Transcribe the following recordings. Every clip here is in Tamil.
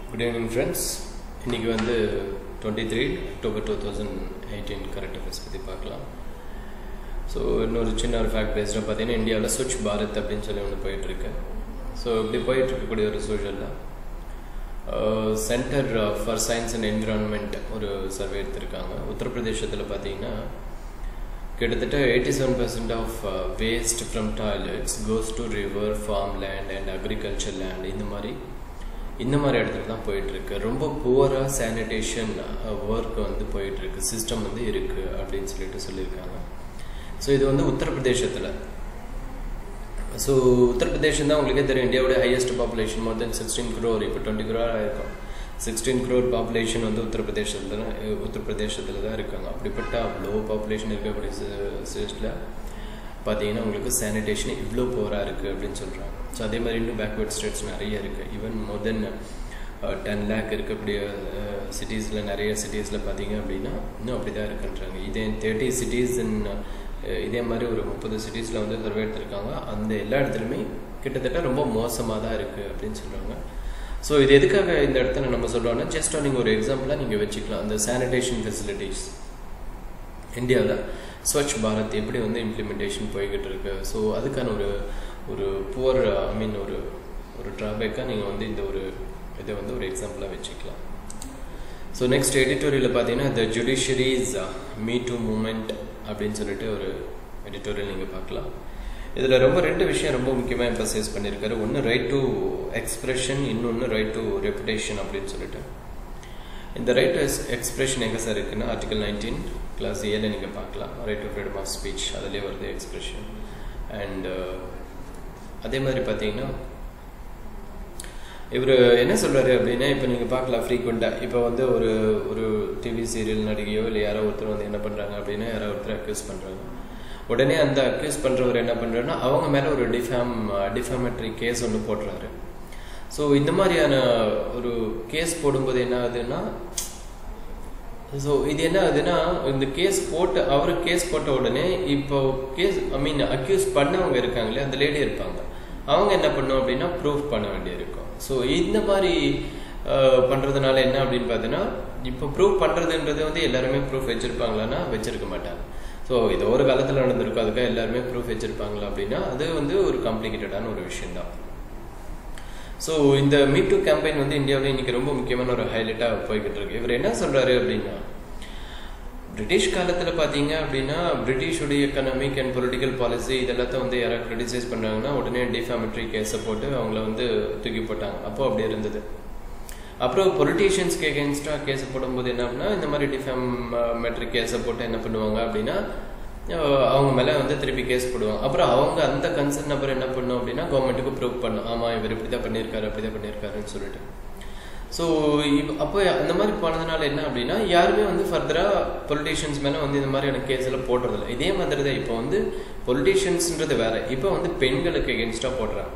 குட் ஈவினிங் ஃப்ரெண்ட்ஸ் இன்றைக்கி வந்து twenty three October two thousand eighteen current affairs பற்றி பார்க்கலாம் ஸோ இன்னொரு சின்ன ஒரு ஃபேக்ட் பேஸ்டாக பார்த்தீங்கன்னா இந்தியாவில் ஸ்வச் பாரத் அப்படின்னு சொல்லி ஒன்று போயிட்டுருக்கு ஸோ இப்படி போயிட்டு இருக்கக்கூடிய ஒரு சூழலில் centre for science and environment ஒரு சர்வே எடுத்திருக்காங்க உத்தரப்பிரதேசத்தில் பார்த்தீங்கன்னா கிட்டத்தட்ட eighty seven percent of waste from toilets goes to river farm land and agriculture land இந்த மாதிரி இந்த மாதிரி இடத்துல தான் போயிட்டுருக்கு ரொம்ப புவராக சானிடேஷன் ஒர்க் வந்து போயிட்டுருக்கு சிஸ்டம் வந்து இருக்குது அப்படின்னு சொல்லிட்டு சொல்லியிருக்காங்க ஸோ இது வந்து உத்தரப்பிரதேசத்தில் ஸோ உத்தரப்பிரதேசம் தான் உங்களுக்கே தெரியும் இந்தியாவோட highest population more than sixteen crore இப்போ டுவெண்ட்டி க்ரோர் ஆயிருக்கும் சிக்ஸ்டீன் க்ரோர் பாப்புலேஷன் வந்து உத்தரப்பிரதேசத்தில் உத்தரப்பிரதேசத்தில் தான் இருக்காங்க அப்படிப்பட்ட அவ்வளோ பாப்புலேஷன் இருக்கக்கூடிய ஸ்டேட்டில் பார்த்தீங்கன்னா உங்களுக்கு சானிடேஷன் இவ்வளோ போராக இருக்குது அப்படின்னு சொல்கிறாங்க ஸோ அதே மாதிரி இன்னும் பேக்வேர்ட் ஸ்டேட்ஸ் நிறைய இருக்குது even more than ten lakh இருக்கக்கூடிய சிட்டிஸில் நிறைய சிட்டிஸில் பார்த்தீங்க அப்படின்னா இன்னும் அப்படி தான் இருக்குன்றாங்க இதே தேர்ட்டி சிட்டிஸ் இன் இதே மாதிரி ஒரு முப்பது சிட்டிஸில் வந்து சர்வே எடுத்திருக்காங்க அந்த எல்லா இடத்துலையுமே கிட்டத்தட்ட ரொம்ப மோசமாக தான் இருக்குது அப்படின்னு சொல்கிறாங்க ஸோ இது எதுக்காக இந்த இடத்துல நம்ம சொல்கிறோம்னா ஜஸ்ட் நீங்கள் ஒரு எக்ஸாம்பிளாக நீங்கள் வச்சுக்கலாம் அந்த சானிடேஷன் ஃபெசிலிட்டிஸ் இந்தியாவில் ஸ்வச் பாரத் எப்படி வந்து இம்ப்ளிமெண்டேஷன் போய்கிட்டு இருக்கு ஸோ அதுக்கான ஒரு ஒரு புவர் ஐ மீன் ஒரு ஒரு ட்ராபேக்காக நீங்கள் வந்து இந்த ஒரு இதை வந்து ஒரு எக்ஸாம்பிளாக வச்சுக்கலாம் ஸோ நெக்ஸ்ட் எடிட்டோரியலில் பார்த்தீங்கன்னா the judiciary's me too movement அப்படின்னு சொல்லிட்டு ஒரு எடிட்டோரியல் நீங்கள் பார்க்கலாம் இதில் ரொம்ப ரெண்டு விஷயம் ரொம்ப முக்கியமாக எம்பசைஸ் பண்ணியிருக்காரு ஒன்று ரைட் டு எக்ஸ்பிரஷன் இன்னொன்று ரைட் டு ரெப்புடேஷன் அப்படின்னு சொல்லிட்டு இந்த ரைட் டு எக்ஸ்பிரஷன் எங்கே சார் இருக்குன்னா ஆர்டிகல் நைன்டீன் கிளாஸ் ஏல நீங்கள் பார்க்கலாம் right to freedom of speech அதிலே வருது எக்ஸ்பிரஷன் அண்ட் அதே மாதிரி பார்த்தீங்கன்னா இவர் என்ன சொல்கிறாரு அப்படின்னா இப்போ நீங்கள் பார்க்கலாம் ஃப்ரீக்வெண்ட்டாக இப்போ வந்து ஒரு ஒரு டிவி சீரியல் நடிகையோ இல்லை யாரோ ஒருத்தர் வந்து என்ன பண்ணுறாங்க அப்படின்னா யாரோ ஒருத்தர் அக்யூஸ் பண்ணுறாங்க உடனே அந்த அக்யூஸ் பண்ணுறவர் என்ன பண்ணுறாருன்னா அவங்க மேலே ஒரு டிஃபேம் டிஃபேமட்ரி கேஸ் ஒன்று போடுறாரு ஸோ இந்த மாதிரியான ஒரு கேஸ் போடும்போது என்ன ஆகுதுன்னா ஸோ இது என்ன ஆகுதுன்னா இந்த கேஸ் போட்டு அவர் கேஸ் போட்ட உடனே இப்போ கேஸ் ஐ மீன் அக்யூஸ் பண்ணவங்க இருக்காங்களே அந்த லேடி இருப்பாங்க அவங்க என்ன பண்ணும் அப்படின்னா ப்ரூஃப் பண்ண வேண்டியிருக்கும் ஸோ இந்த மாதிரி பண்ணுறதுனால என்ன அப்படின்னு பார்த்தீங்கன்னா இப்போ ப்ரூஃப் பண்ணுறதுன்றது வந்து எல்லாருமே ப்ரூஃப் வச்சுருப்பாங்களான்னா வச்சிருக்க மாட்டாங்க ஸோ இது ஒரு காலத்தில் நடந்திருக்கும் அதுக்காக எல்லாருமே ப்ரூஃப் வச்சுருப்பாங்களா அப்படின்னா அது வந்து ஒரு காம்ப்ளிகேட்டடான ஒரு விஷயம் தான் ஸோ இந்த மீ டூ கேம்பெயின் வந்து இந்தியாவில் இன்னைக்கு ரொம்ப முக்கியமான ஒரு ஹைலைட்டாக போய்கிட்டு இருக்கு இவர் என்ன சொல்றாரு அப்படின்னா பிரிட்டிஷ் காலத்தில் பார்த்தீங்க அப்படின்னா பிரிட்டிஷுடைய எக்கனாமிக் அண்ட் பொலிட்டிக்கல் பாலிசி இதெல்லாத்தையும் வந்து யாராவது கிரிட்டிசைஸ் பண்ணாங்கன்னா உடனே டிஃபேமட்ரி கேஸை போட்டு அவங்கள வந்து தூக்கி போட்டாங்க அப்போ அப்படி இருந்தது அப்புறம் பொலிட்டீஷியன்ஸ்க்கு எகென்ஸ்டாக கேஸ் போடும்போது என்ன அப்படின்னா இந்த மாதிரி டிஃபேமெட்ரி கேஸை போட்டு என்ன பண்ணுவாங்க அப்படின்னா அவங்க மேலே வந்து திருப்பி கேஸ் போடுவாங்க அப்புறம் அவங்க அந்த கன்சர்ன் நபர் என்ன பண்ணும் அப்படின்னா கவர்மெண்ட்டுக்கு ப்ரூவ் பண்ணும் ஆமாம் இவர் இப்படி தான் பண்ணியிருக்காரு அப்படி தான் பண்ணியிருக்காருன்னு சொல்லிட்டு ஸோ அப்போ அந்த மாதிரி போனதுனால என்ன அப்படின்னா யாருமே வந்து ஃபர்தராக பொலிட்டீஷியன்ஸ் மேலே வந்து இந்த மாதிரியான கேஸ் எல்லாம் போடுறதில்ல இதே மாதிரி தான் இப்போ வந்து பொலிட்டீஷியன்ஸ்ன்றது வேற இப்போ வந்து பெண்களுக்கு எகென்ஸ்டாக போடுறாங்க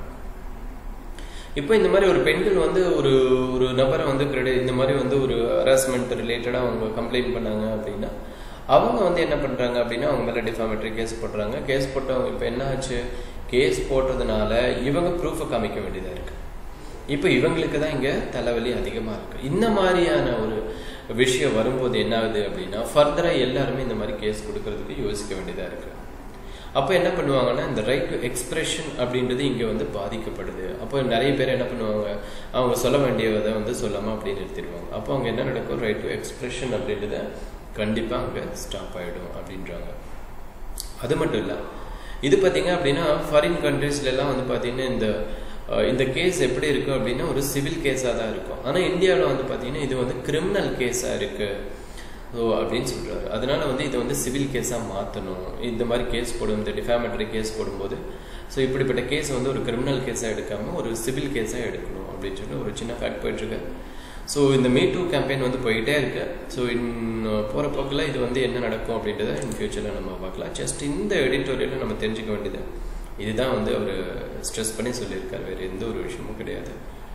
இப்போ இந்த மாதிரி ஒரு பெண்கள் வந்து ஒரு ஒரு நபரை வந்து கிரெடி இந்த மாதிரி வந்து ஒரு ஹராஸ்மெண்ட் ரிலேட்டடாக அவங்க கம்ப்ளைண்ட் பண்ணாங்க அப்படின்னா அவங்க வந்து என்ன பண்ணுறாங்க அப்படின்னா அவங்க மேலே டிஃபாமேட்டரி கேஸ் போடுறாங்க கேஸ் போட்டவங்க இப்போ என்ன ஆச்சு கேஸ் போட்டதுனால இவங்க ப்ரூஃபை காமிக்க வேண்டியதாக இருக்குது இப்போ இவங்களுக்கு தான் இங்கே தலைவலி அதிகமாக இருக்குது இந்த மாதிரியான ஒரு விஷயம் வரும்போது என்ன ஆகுது அப்படின்னா ஃபர்தராக எல்லாருமே இந்த மாதிரி கேஸ் கொடுக்கறதுக்கு யோசிக்க வேண்டியதாக இருக்குது அப்போ என்ன பண்ணுவாங்கன்னா இந்த ரைட் டு எக்ஸ்பிரஷன் அப்படின்றது இங்கே வந்து பாதிக்கப்படுது அப்போ நிறைய பேர் என்ன பண்ணுவாங்க அவங்க சொல்ல வேண்டியதை வந்து சொல்லாமல் அப்படின்னு நிறுத்திடுவாங்க அப்போ அவங்க என்ன நடக்கும் ரைட் டு எக்ஸ்பிரஷன் அப்படின்றத கண்டிப்பாக அங்கே ஸ்டாப் ஆகிடும் அப்படின்றாங்க அது மட்டும் இல்லை இது பார்த்தீங்க அப்படின்னா ஃபாரின் கண்ட்ரீஸ்லாம் வந்து பார்த்தீங்கன்னா இந்த இந்த கேஸ் எப்படி இருக்கும் அப்படின்னா ஒரு சிவில் கேஸாக தான் இருக்கும் ஆனால் இந்தியாவில் வந்து பார்த்தீங்கன்னா இது வந்து கிரிமினல் கேஸாக இருக்கு ஸோ அப்படின்னு சொல்கிறாரு அதனால வந்து இதை வந்து சிவில் கேஸாக மாற்றணும் இந்த மாதிரி கேஸ் போடும் இந்த டிஃபேமேட்டரி கேஸ் போடும்போது ஸோ இப்படிப்பட்ட கேஸ் வந்து ஒரு கிரிமினல் கேஸாக எடுக்காமல் ஒரு சிவில் கேஸாக எடுக்கணும் அப்படின்னு சொல்லி ஒரு சின்ன ஃபேக்ட் போயிட்டுருக்கு ஸோ இந்த மே டூ கேம்பெயின் வந்து போயிட்டே இருக்கு ஸோ இன் போகிற போக்கில் இது வந்து என்ன நடக்கும் அப்படின்றத இன் ஃபியூச்சரில் நம்ம பார்க்கலாம் ஜஸ்ட் இந்த எடிட்டோரியலில் நம்ம தெரிஞ்சுக்க வேண்டியது இதுதான் வந்து அவர் ஸ்ட்ரெஸ் பண்ணி சொல்லியிருக்காரு வேறு எந்த ஒரு விஷயமும் கிடையாது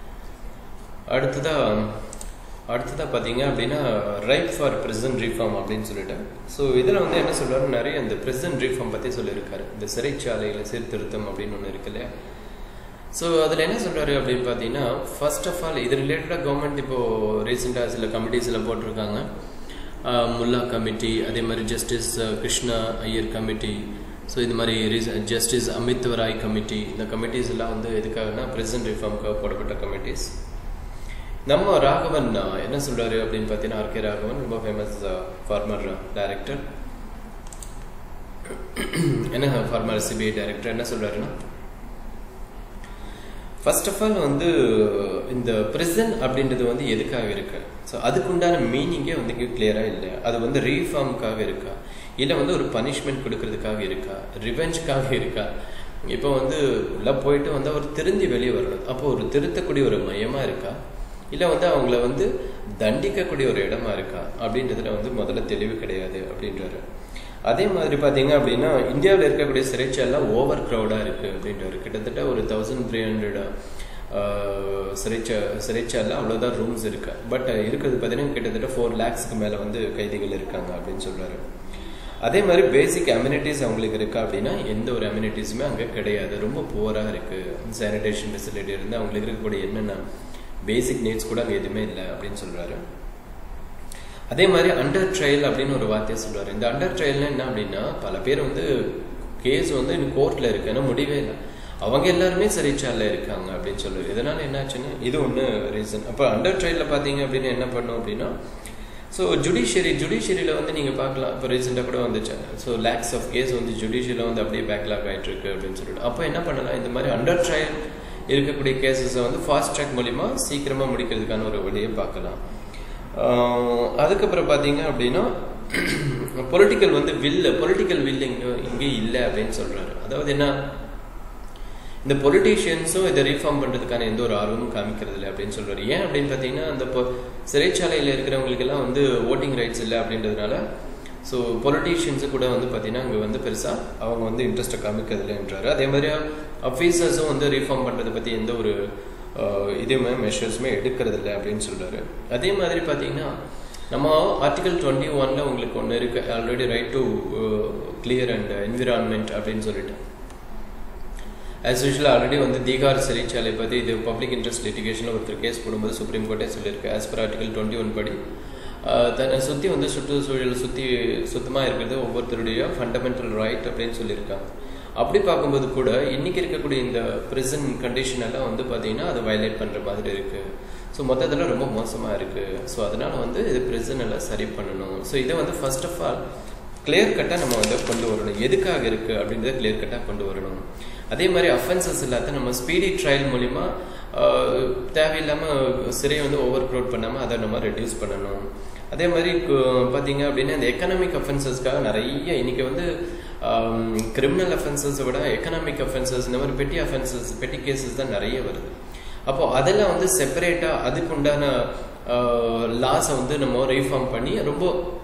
அடுத்ததாக அடுத்ததாக பார்த்தீங்க அப்படின்னா ரைட் ஃபார் ப்ரிசன் ரீஃபார்ம் அப்படின்னு சொல்லிட்டு ஸோ இதில் வந்து என்ன சொல்கிறாரு நிறைய இந்த ப்ரிசன் ரீஃபார்ம் பற்றி சொல்லியிருக்காரு இந்த சிறைச்சாலையில் சீர்திருத்தம் அப்படின்னு ஒன்று இருக்கு இல்லையா ஸோ அதில் என்ன சொல்கிறாரு அப்படின்னு பார்த்தீங்கன்னா ஃபர்ஸ்ட் ஆஃப் ஆல் இது ரிலேட்டடாக கவர்மெண்ட் இப்போது ரீசெண்டாக சில கமிட்டிஸில் போட்டிருக்காங்க முல்லா கமிட்டி அதே மாதிரி justice Krishna Iyer committee so இது மாதிரி reason justice Amit Roy committee இந்த கமிட்டிஸ் எல்லாம் வந்து எதுக்காகனா பிரசன்ட் ரிஃபார்முக்காக போடப்பட்ட கமிட்டிஸ் நம்ம ராகவன் என்ன சொல்றாரு அப்படின்னு பார்த்தீங்கன்னா ஆர்கே ராகவன் ரொம்ப ஃபேமஸ் ஃபார்மர் டைரக்டர் என்ன ஃபார்மர் சிபிஐ டைரக்டர் என்ன சொல்றாருன்னா ஃபர்ஸ்ட் ஆஃப் ஆல் வந்து இந்த ப்ரிசன் அப்படின்றது வந்து எதுக்காக இருக்கு ஸோ அதுக்குண்டான மீனிங்கே வந்து இங்கே கிளியராக இல்லை அது வந்து ரீஃபார்முக்காக இருக்கா இல்லை வந்து ஒரு பனிஷ்மெண்ட் கொடுக்கறதுக்காக இருக்கா ரிவெஞ்சுக்காக இருக்கா இப்போ வந்து உள்ள போயிட்டு வந்து அவர் திருந்தி வெளியே வரணும் அப்போ ஒரு திருத்தக்கூடிய ஒரு மையமாக இருக்கா இல்லை வந்து அவங்கள வந்து தண்டிக்கக்கூடிய ஒரு இடமா இருக்கா அப்படின்றதுல வந்து முதல்ல தெளிவு கிடையாது அப்படின்றாரு அதே மாதிரி பார்த்தீங்க அப்படின்னா இந்தியாவில் இருக்கக்கூடிய சிறைச்சாலாம் ஓவர் க்ரௌடாக இருக்குது அப்படின்றாரு கிட்டத்தட்ட ஒரு தௌசண்ட் த்ரீ ஹண்ட்ரட் சிறைச்சா சிறைச்சாலில் அவ்வளோதான் ரூம்ஸ் இருக்கு பட் இருக்கிறது பார்த்தீங்கன்னா கிட்டத்தட்ட ஃபோர் லேக்ஸ்க்கு மேலே வந்து கைதிகள் இருக்காங்க அப்படின்னு சொல்கிறாரு அதே மாதிரி பேசிக் அம்யூனிட்டிஸ் அவங்களுக்கு இருக்கா அப்படின்னா எந்த ஒரு அம்யூனிட்டிஸுமே அங்கே கிடையாது ரொம்ப புவராக இருக்குது சானிடேஷன் ஃபெசிலிட்டி இருந்து அவங்களுக்கு இருக்கக்கூடிய என்னென்ன பேசிக் நீட்ஸ் கூட அங்கே எதுவுமே இல்லை அப்படின்னு சொல்கிறாரு அதே மாதிரி அண்டர் ட்ரையல் அப்படின்னு ஒரு வார்த்தையை சொல்றாரு இந்த அண்டர் ட்ரையல்னா என்ன அப்படின்னா பல பேர் வந்து கேஸ் வந்து இன்னும் கோர்ட்ல இருக்குன்னு முடிவே இல்லை அவங்க எல்லாருமே சிறைச்சால இருக்காங்க அப்படின்னு சொல்லுவாரு இதனால என்னாச்சுன்னு இது ஒன்று ரீசன் அப்போ அண்டர் ட்ரையல்ல பார்த்தீங்க அப்படின்னு என்ன பண்ணும் அப்படின்னா ஸோ ஜுடிஷியரி ஜுடிஷியரியில் வந்து நீங்கள் பார்க்கலாம் இப்போ ரீசெண்டாக கூட வந்துச்சு ஸோ லேக்ஸ் ஆஃப் கேஸ் வந்து ஜுடிஷியரியில் வந்து அப்படியே பேக்லாக் ஆகிட்டு இருக்கு அப்படின்னு சொல்லிட்டு அப்போ என்ன பண்ணலாம் இந்த மாதிரி அண்டர் ட்ரையல் இருக்கக்கூடிய கேசஸை வந்து ஃபாஸ்ட் ட்ராக் மூலிமா சீக்கிரமாக முடிக்கிறதுக்கான ஒரு வழியை பார்க்கலாம் அதுக்கப்புறம் பார்த்தீங்க அப்படின்னா பொலிட்டிக்கல் வந்து வில்ல பொலிட்டிக்கல் வில் இங்கே இங்கே இல்லை அப்படின்னு சொல்றாரு அதாவது என்ன இந்த பொலிட்டீஷியன்ஸும் இதை ரீஃபார்ம் பண்ணுறதுக்கான எந்த ஒரு ஆர்வமும் காமிக்கிறது இல்லை அப்படின்னு சொல்றாரு ஏன் அப்படின்னு பார்த்தீங்கன்னா அந்த சிறைச்சாலையில் இருக்கிறவங்களுக்கெல்லாம் வந்து ஓட்டிங் ரைட்ஸ் இல்லை அப்படின்றதுனால ஸோ பொலிட்டீஷியன்ஸு கூட வந்து பார்த்தீங்கன்னா அங்கே வந்து பெருசாக அவங்க வந்து இன்ட்ரெஸ்ட்டை காமிக்கிறது இல்லைன்றாரு அதே மாதிரி அஃபீஸர்ஸும் வந்து ரீஃபார்ம் பண்ணுறதை பற்றி எந்த ஒரு இதுவுமே மெஷர்ஸுமே எடுக்கிறது இல்லை அப்படின்னு சொல்றாரு அதே மாதிரி பார்த்தீங்கன்னா நம்ம ஆர்டிகல் டுவெண்ட்டி ஒன்ல உங்களுக்கு ஒன்று இருக்கு already right to clear and environment அப்படின்னு சொல்லிட்டு ஆஸ் யூஷுவல் ஆல்ரெடி வந்து தீகார் சிறைச்சாலை பற்றி இது பப்ளிக் இன்ட்ரெஸ்ட் லிட்டிகேஷனில் ஒருத்தர் கேஸ் போடும்போது சுப்ரீம் கோர்ட்டே சொல்லியிருக்கு as per article twenty one படி தன்னை சுற்றி வந்து சுற்றுச்சூழல் சுற்றி சுத்தமாக இருக்கிறது ஒவ்வொருத்தருடைய ஃபண்டமெண்டல் ரைட் அப்படின்னு சொல்லியிருக்காங்க அப்படி பார்க்கும்போது கூட இன்னைக்கு இருக்கக்கூடிய இந்த ப்ரிசன் கண்டிஷன் எல்லாம் வந்து பார்த்தீங்கன்னா அதை வயலேட் பண்ணுற மாதிரி இருக்கு ஸோ மொத்தத்தில் ரொம்ப மோசமாக இருக்கு ஸோ அதனால வந்து இது ப்ரிசன் எல்லாம் சரி பண்ணணும் ஸோ இதை வந்து ஃபர்ஸ்ட் ஆஃப் ஆல் கிளியர் கட்டாக நம்ம வந்து கொண்டு வரணும் எதுக்காக இருக்கு அப்படின்றத கிளியர் கட்டாக கொண்டு வரணும் அதே மாதிரி அஃபென்சஸ் இல்லாத நம்ம ஸ்பீடி ட்ரையல் மூலிமா தேவையில்லாமல் சிறையை வந்து ஓவர் க்ரௌட் பண்ணாமல் அதை நம்ம ரெடியூஸ் பண்ணணும் அதே மாதிரி பார்த்தீங்க அப்படின்னா இந்த எக்கனாமிக் அஃபென்சஸ்க்காக நிறைய இன்னைக்கு வந்து கிரிமினல் அஃபென்சஸை விட எக்கனாமிக் அஃபென்சஸ் இந்த மாதிரி பெட்டி அஃபென்சஸ் பெட்டி கேசஸ் தான் நிறைய வருது அப்போ அதெல்லாம் வந்து செப்பரேட்டாக அதுக்கு உண்டான லாஸை வந்து நம்ம ரீஃபார்ம் பண்ணி ரொம்ப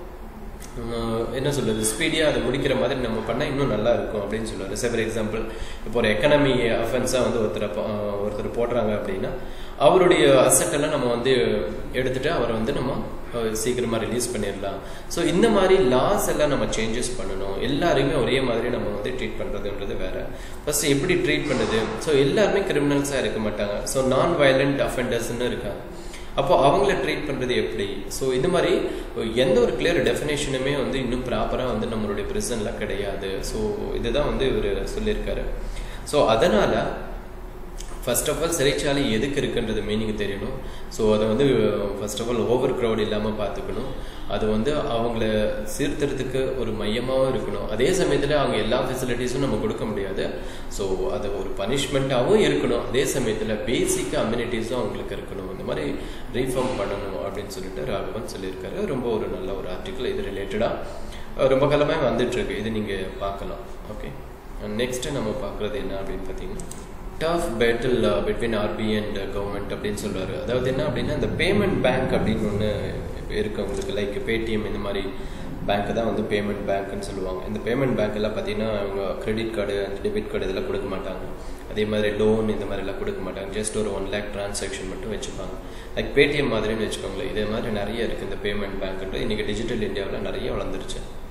என்ன சொல்றது ஸ்பீடியாக அதை முடிக்கிற மாதிரி நம்ம பண்ணால் இன்னும் நல்லா இருக்கும் அப்படின்னு சொல்லுவார் சே ஃபார் எக்ஸாம்பிள் இப்போ ஒரு எக்கனாமி அஃபென்ஸாக வந்து ஒருத்தர் ஒருத்தர் போடுறாங்க அப்படின்னா அவருடைய அசட் எல்லாம் நம்ம வந்து எடுத்துட்டு அவரை வந்து நம்ம சீக்கிரமா ரிலீஸ் பண்ணிடலாம் ஸோ இந்த மாதிரி லாஸ் எல்லாம் நம்ம சேஞ்சஸ் பண்ணணும் எல்லாருமே ஒரே மாதிரி நம்ம வந்து ட்ரீட் பண்றதுன்றது வேற ஃபர்ஸ்ட் எப்படி ட்ரீட் பண்ணுது ஸோ எல்லாருமே கிரிமினல்ஸா இருக்க மாட்டாங்க ஸோ நான் வயலண்ட் அஃபெண்டர்ஸ்னு இருக்காங்க அப்போ அவங்கள ட்ரீட் பண்றது எப்படி ஸோ இந்த மாதிரி எந்த ஒரு கிளியர் டெஃபினேஷனுமே வந்து இன்னும் ப்ராப்பராக வந்து நம்மளுடைய பிரிசன்ல கிடையாது ஸோ இதுதான் வந்து இவர் சொல்லியிருக்காரு ஸோ அதனால ஃபர்ஸ்ட் ஆஃப் ஆல் சிறைச்சாலை எதுக்கு இருக்குன்றது மீனிங் தெரியணும் ஸோ அதை வந்து first of all over crowd இல்லாமல் பார்த்துக்கணும் அது வந்து அவங்கள சீர்திருத்துக்கு ஒரு மையமாகவும் இருக்கணும் அதே சமயத்தில் அவங்க எல்லா ஃபெசிலிட்டிஸும் நம்ம கொடுக்க முடியாது ஸோ அது ஒரு பனிஷ்மெண்ட்டாகவும் இருக்கணும் அதே சமயத்தில் பேசிக் அம்யூனிட்டிஸும் அவங்களுக்கு இருக்கணும் இந்த மாதிரி ரீஃபார்ம் பண்ணணும் அப்படின்னு சொல்லிட்டு ராகவன் சொல்லியிருக்காரு ரொம்ப ஒரு நல்ல ஒரு ஆர்டிக்கல் இது ரிலேட்டடாக ரொம்ப காலமாக வந்துட்டு இருக்கு இது நீங்கள் பார்க்கலாம் ஓகே நெக்ஸ்ட் நம்ம பார்க்குறது என்ன அப்படின்னு பார்த்தீங்கன்னா tough battle between RBI and government அப்படின்னு சொல்றாரு அதாவது என்ன அப்படின்னா இந்த பேமெண்ட் பேங்க் அப்படின்னு ஒன்று இருக்கு உங்களுக்கு லைக் பேடிஎம் இந்த மாதிரி பேங்க் தான் வந்து பேமெண்ட் பேங்க்னு சொல்லுவாங்க இந்த பேமெண்ட் பேங்க் எல்லாம் பார்த்தீங்கன்னா அவங்க கிரெடிட் கார்டு அந்த டெபிட் கார்டு இதெல்லாம் கொடுக்க மாட்டாங்க அதே மாதிரி லோன் இந்த மாதிரி எல்லாம் கொடுக்க மாட்டாங்க ஜஸ்ட் ஒரு ஒன் லேக் டிரான்சாக்ஷன் மட்டும் வச்சுப்பாங்க லைக் பேடிஎம் மாதிரின்னு வச்சுக்கோங்களேன் இதே மாதிரி நிறைய இருக்கு இந்த பேமெண்ட் பேங்க்ன்றது இன்னைக்கு டிஜிட்டல் இந்தியாவில் நிறைய வளர்ந்துருச்சு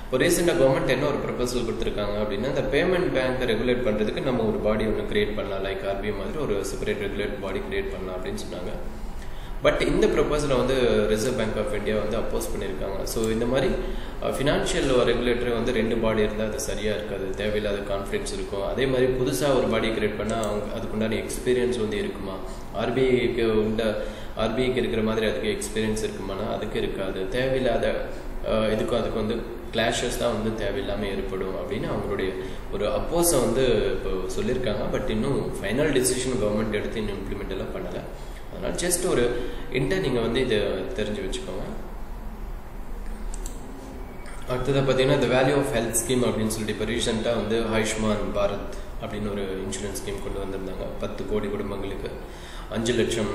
இப்போ ரீசெண்டாக கவர்மெண்ட் என்ன ஒரு ப்ரொபோசல் கொடுத்துருக்காங்க அப்படின்னா இந்த பேமெண்ட் பேங்க்கை ரெகுலேட் பண்ணுறதுக்கு நம்ம ஒரு பாடி ஒன்று கிரியேட் பண்ணலாம் லைக் ஆர்பிஐ மாதிரி ஒரு செப்பரேட் ரெகுலேட் பாடி கிரியேட் பண்ணலாம் அப்படின்னு சொன்னாங்க பட் இந்த ப்ரொபோசலை வந்து ரிசர்வ் பேங்க் ஆஃப் இந்தியா வந்து அப்போஸ் பண்ணியிருக்காங்க ஸோ இந்த மாதிரி ஃபினான்ஷியல் ரெகுலேட்டர் வந்து ரெண்டு பாடி இருந்தால் அது சரியாக இருக்காது தேவையில்லாத கான்ஃப்ளிக்ஸ் இருக்கும் அதே மாதிரி புதுசாக ஒரு பாடி கிரியேட் பண்ணால் அவங்க அதுக்குண்டான எக்ஸ்பீரியன்ஸ் வந்து இருக்குமா ஆர்பிஐக்கு உண்ட ஆர்பிஐக்கு இருக்கிற மாதிரி அதுக்கு எக்ஸ்பீரியன்ஸ் இருக்குமானா அதுக்கு இருக்காது தேவையில்லாத இதுக்கும் அதுக்கு வந்து கிளாஷஸ் தான் வந்து தேவையில்லாமல் ஏற்படும் அப்படின்னு அவங்களுடைய ஒரு அப்போஸை வந்து இப்போ சொல்லியிருக்காங்க பட் இன்னும் ஃபைனல் டெசிஷன் கவர்மெண்ட் எடுத்து இன்னும் இம்ப்ளிமெண்ட் எல்லாம் பண்ணலை அதனால் ஜஸ்ட் ஒரு இன்ட்டை நீங்கள் வந்து இதை தெரிஞ்சு வச்சுக்கோங்க அடுத்ததாக பார்த்தீங்கன்னா இந்த வேல்யூ ஆஃப் ஹெல்த் ஸ்கீம் அப்படின்னு சொல்லிட்டு இப்போ ரீசெண்டாக வந்து ஆயுஷ்மான் பாரத் அப்படின்னு ஒரு இன்சூரன்ஸ் ஸ்கீம் கொண்டு வந்திருந்தாங்க பத்து கோடி குடும்பங்களுக்கு அஞ்சு லட்சம்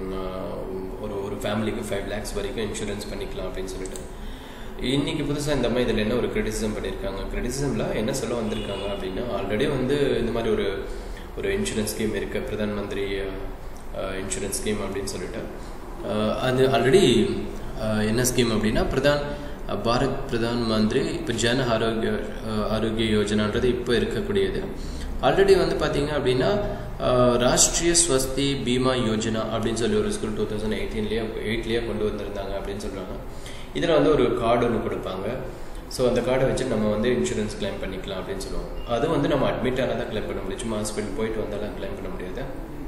ஒரு ஒரு ஃபேமிலிக்கு ஃபைவ் லேக்ஸ் வரைக்கும் இன்சூரன்ஸ் பண்ணிக்கலாம் அப்படின்னு சொல்லிட்டு இன்னைக்கு புதுசாக இந்த மாதிரி இதில் என்ன ஒரு கிரிட்டிசிசம் பண்ணியிருக்காங்க கிரிட்டிசிசமில் என்ன சொல்ல வந்திருக்காங்க அப்படின்னா ஆல்ரெடி வந்து இந்த மாதிரி ஒரு ஒரு இன்சூரன்ஸ் ஸ்கீம் இருக்குது பிரதான் மந்திரி இன்சூரன்ஸ் ஸ்கீம் அப்படின்னு சொல்லிட்டு அது ஆல்ரெடி என்ன ஸ்கீம் அப்படின்னா பிரதான் பாரத் பிரதான் மந்திரி இப்போ ஜன ஆரோக்கிய ஆரோக்கிய யோஜனான்றது இப்போ இருக்கக்கூடியது ஆல்ரெடி வந்து பார்த்தீங்க அப்படின்னா ராஷ்ட்ரிய ஸ்வஸ்தி பீமா யோஜனா அப்படின்னு சொல்லி ஒரு ஸ்கூல் டூ தௌசண்ட் எயிட்டீன்லேயே எயிட்லேயே கொண்டு வந்திருந்தாங்க அப்படின்னு சொல்கிறாங்க இதில் வந்து ஒரு கார்டு ஒன்று கொடுப்பாங்க ஸோ அந்த கார்டை வச்சு நம்ம வந்து இன்சூரன்ஸ் கிளைம் பண்ணிக்கலாம் அப்படின்னு சொல்லுவோம் அது வந்து நம்ம அட்மிட் ஆனால் தான் கிளைம் பண்ண முடியும் சும்மா ஹாஸ்பிட்டல் போயிட்டு வந்தாலும் கிளைம் பண்ண முடியாது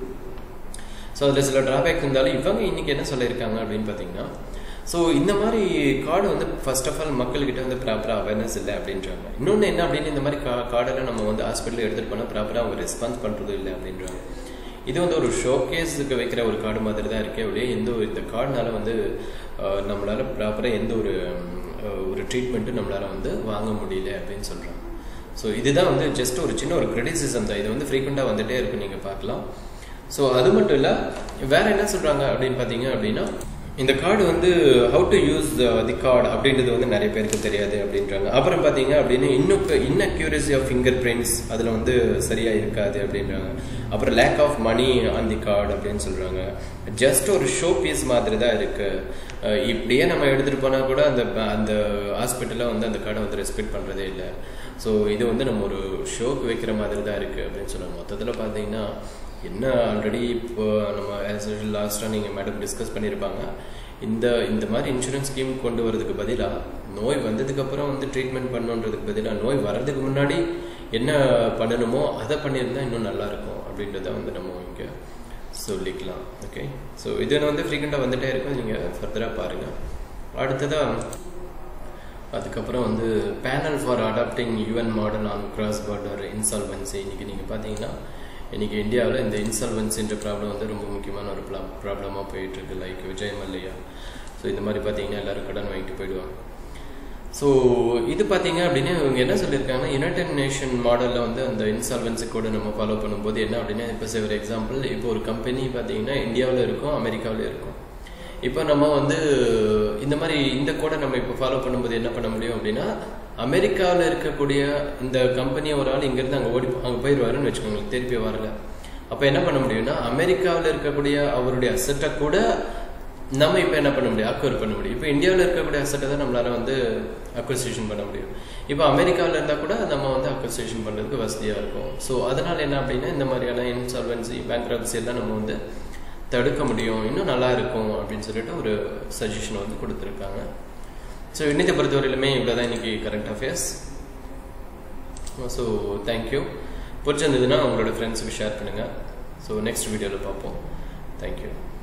ஸோ அதில் சில ட்ராபேக் இருந்தாலும் இவங்க இன்னைக்கு என்ன சொல்லியிருக்காங்க அப்படின்னு பார்த்தீங்கன்னா ஸோ இந்த மாதிரி கார்டு வந்து ஃபர்ஸ்ட் ஆஃப் ஆல் மக்கள்கிட்ட வந்து ப்ராப்பராக அவேர்னஸ் இல்லை அப்படின்றாங்க இன்னொன்று என்ன அப்படின்னு இந்த மாதிரி கா கார்டெல்லாம் நம்ம வந்து ஹாஸ்பிட்டலில் எடுத்துகிட்டு போனால் ப்ராப்பராக அவங்க ரெஸ்பான்ஸ் பண்ணுறது இல்லை அப்படின்றாங்க இது வந்து ஒரு ஷோகேஸுக்கு வைக்கிற ஒரு கார்டு மாதிரி தான் இருக்கே ஒழிய எந்த ஒரு இந்த கார்டுனால வந்து நம்மளால ப்ராப்பராக எந்த ஒரு ஒரு ட்ரீட்மெண்ட்டும் நம்மளால வந்து வாங்க முடியல அப்படின்னு சொல்கிறாங்க ஸோ இதுதான் வந்து ஜஸ்ட் ஒரு சின்ன ஒரு கிரிட்டிசிசம் தான் இது வந்து ஃப்ரீக்வெண்ட்டாக வந்துட்டே இருக்கு நீங்கள் பார்க்கலாம் ஸோ அது மட்டும் இல்லை வேற என்ன சொல்கிறாங்க அப்படின்னு பார்த்தீங்க அப்படின்னா இந்த கார்டு வந்து how to use the card அப்படின்றது வந்து நிறைய பேருக்கு தெரியாது அப்படின்றாங்க அப்புறம் பார்த்தீங்க அப்படின்னு இன்னும் இன்னக்யூரசி ஆஃப் ஃபிங்கர் பிரிண்ட்ஸ் அதில் வந்து சரியாக இருக்காது அப்படின்றாங்க அப்புறம் lack of money on the card அப்படின்னு சொல்கிறாங்க ஜஸ்ட் ஒரு ஷோ பீஸ் மாதிரி தான் இருக்குது இப்படியே நம்ம எடுத்துகிட்டு போனால் கூட அந்த அந்த ஹாஸ்பிட்டலில் வந்து அந்த கார்டை வந்து ரெஸ்பெக்ட் பண்ணுறதே இல்லை ஸோ இது வந்து நம்ம ஒரு ஷோக்கு வைக்கிற மாதிரி தான் இருக்குது அப்படின்னு சொல்லுவாங்க மொத்தத்தில் பார்த்தீங்கன்னா என்ன ஆல்ரெடி இப்போ நம்ம லாஸ்ட்டாக நீங்கள் மேடம் டிஸ்கஸ் பண்ணியிருப்பாங்க இந்த இந்த மாதிரி இன்சூரன்ஸ் ஸ்கீம் கொண்டு வரதுக்கு பதிலாக நோய் வந்ததுக்கப்புறம் வந்து ட்ரீட்மெண்ட் பண்ணுன்றதுக்கு பதிலாக நோய் வர்றதுக்கு முன்னாடி என்ன பண்ணணுமோ அதை பண்ணியிருந்தா இன்னும் நல்லா இருக்கும் அப்படின்றத வந்து நம்ம இங்கே சொல்லிக்கலாம் ஓகே ஸோ இது வந்து ஃப்ரீக்வெண்ட்டாக வந்துட்டே இருக்கும் நீங்கள் ஃபர்தராக பாருங்கள் அடுத்ததாக அதுக்கப்புறம் வந்து panel for adopting UN model on cross border insolvency இன்னைக்கு நீங்கள் பார்த்தீங்கன்னா இன்னைக்கு இந்தியாவில் இந்த இன்சால்வன்சின்ற ப்ராப்ளம் வந்து ரொம்ப முக்கியமான ஒரு ப்ராப்ளமாக போயிட்டு இருக்கு லைக் விஜய் மல்லையா ஸோ இந்த மாதிரி பார்த்தீங்கன்னா எல்லாரும் கடன் வாங்கிட்டு போயிடுவாங்க ஸோ இது பார்த்தீங்க அப்படின்னா இவங்க என்ன சொல்லியிருக்காங்கன்னா யுனைடெட் நேஷன் மாடலில் வந்து அந்த இன்சால்வன்சி கூட நம்ம ஃபாலோ பண்ணும்போது என்ன அப்படின்னா இப்போ ஒரு எக்ஸாம்பிள் இப்போ ஒரு கம்பெனி பார்த்தீங்கன்னா இந்தியாவில் இருக்கும் அமெரிக்காவில் இருக்கும் இப்போ நம்ம வந்து இந்த மாதிரி இந்த கோடை நம்ம இப்போ ஃபாலோ பண்ணும்போது என்ன பண்ண முடியும் அப்படின்னா அமெரிக்காவில் இருக்கக்கூடிய இந்த கம்பெனியை ஒரு ஆள் இங்கேருந்து அங்கே ஓடி அங்கே போயிடுவாருன்னு வச்சுக்கோங்களேன் திருப்பி வரல அப்போ என்ன பண்ண முடியும்னா அமெரிக்காவில் இருக்கக்கூடிய அவருடைய அசட்டை கூட நம்ம இப்போ என்ன பண்ண முடியும் அக்வர் பண்ண முடியும் இப்போ இந்தியாவில் இருக்கக்கூடிய அசட்டை தான் நம்மளால வந்து அக்வசிஷன் பண்ண முடியும் இப்போ அமெரிக்காவில் இருந்தால் கூட நம்ம வந்து அக்வசிஷன் பண்ணுறதுக்கு வசதியாக இருக்கும் ஸோ அதனால என்ன அப்படின்னா இந்த மாதிரியான இன்சால்வன்சி பேங்க் எல்லாம் நம்ம வந்து தடுக்க முடியும் இன்னும் நல்லா இருக்கும் அப்படின்னு சொல்லிட்டு ஒரு சஜஷன் வந்து கொடுத்துருக்காங்க ஸோ இன்னத்தை பொறுத்தவரையிலுமே இவ்வளோ தான் இன்னைக்கு கரண்ட் அஃபேர்ஸ் ஸோ தேங்க்யூ பிடிச்சிருந்ததுன்னா உங்களோட ஃப்ரெண்ட்ஸுக்கு ஷேர் பண்ணுங்கள் ஸோ நெக்ஸ்ட் வீடியோவில் பார்ப்போம் தேங்க்யூ